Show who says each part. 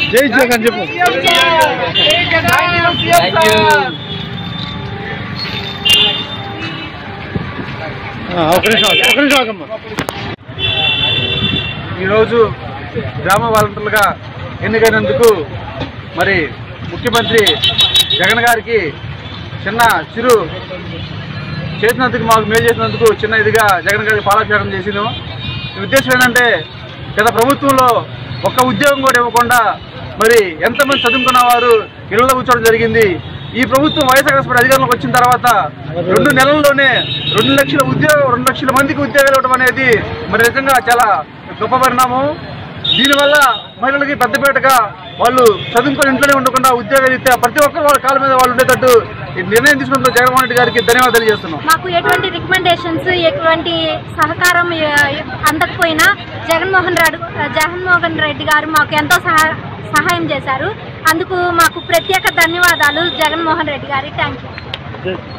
Speaker 1: జై జగన్ చెప్పు ఆ, ఒక నిమిషం ఆగు, ఒక నిమిషం ఆగమ్మా
Speaker 2: ఈరోజు గ్రామ వాలంటీర్లుగా ఎన్నికైనందుకు మరి ముఖ్యమంత్రి జగన్ గారికి చిన్న చిరు చేసినందుకు మాకు మేలు చేసినందుకు చిన్న ఇదిగా జగన్ గారికి పాలాభిషేకం చేసినాం ఈ ఉద్దేశం ఏంటంటే గత ప్రభుత్వంలో ఒక్క ఉద్యోగం కూడా ఇవ్వకుండా మరి ఎంతమంది చదువుకున్న వారు ఇళ్లలో కూర్చోవడం జరిగింది ఈ ప్రభుత్వం వైఎస్ఆర్ కాంగ్రెస్ పార్టీ అధికారంలోకి వచ్చిన తర్వాత రెండు నెలల్లోనే రెండు లక్షల ఉద్యోగం రెండు లక్షల మందికి ఉద్యోగాలు ఇవ్వడం అనేది మరి నిజంగా చాలా గొప్ప పరిణామం దీనివల్ల మహిళలకి పెద్దపేటగా వాళ్ళు చదువుకొని ఇంట్లోనే ఉండకుండా ఉద్యోగాలు ఇస్తే ప్రతి ఒక్కరు వాళ్ళ కాళ్ళ మీద వాళ్ళు ఉండేటట్టు ఈ నిర్ణయం తీసుకున్నందుకు జగన్మోహన్ రెడ్డి గారికి ధన్యవాదాలు తెలియజేస్తున్నాం
Speaker 3: మాకు ఎటువంటి రికమెండేషన్స్ ఎటువంటి సహకారం ఆ, అందకపోయినా జగన్మోహన్ రెడ్డి జగన్మోహన్ రెడ్డి గారు మాకు ఎంతో సహా సహాయం చేశారు అందుకు మాకు ప్రత్యేక ధన్యవాదాలు జగన్మోహన్ రెడ్డి గారి థ్యాంక్ యూ
Speaker 1: జై-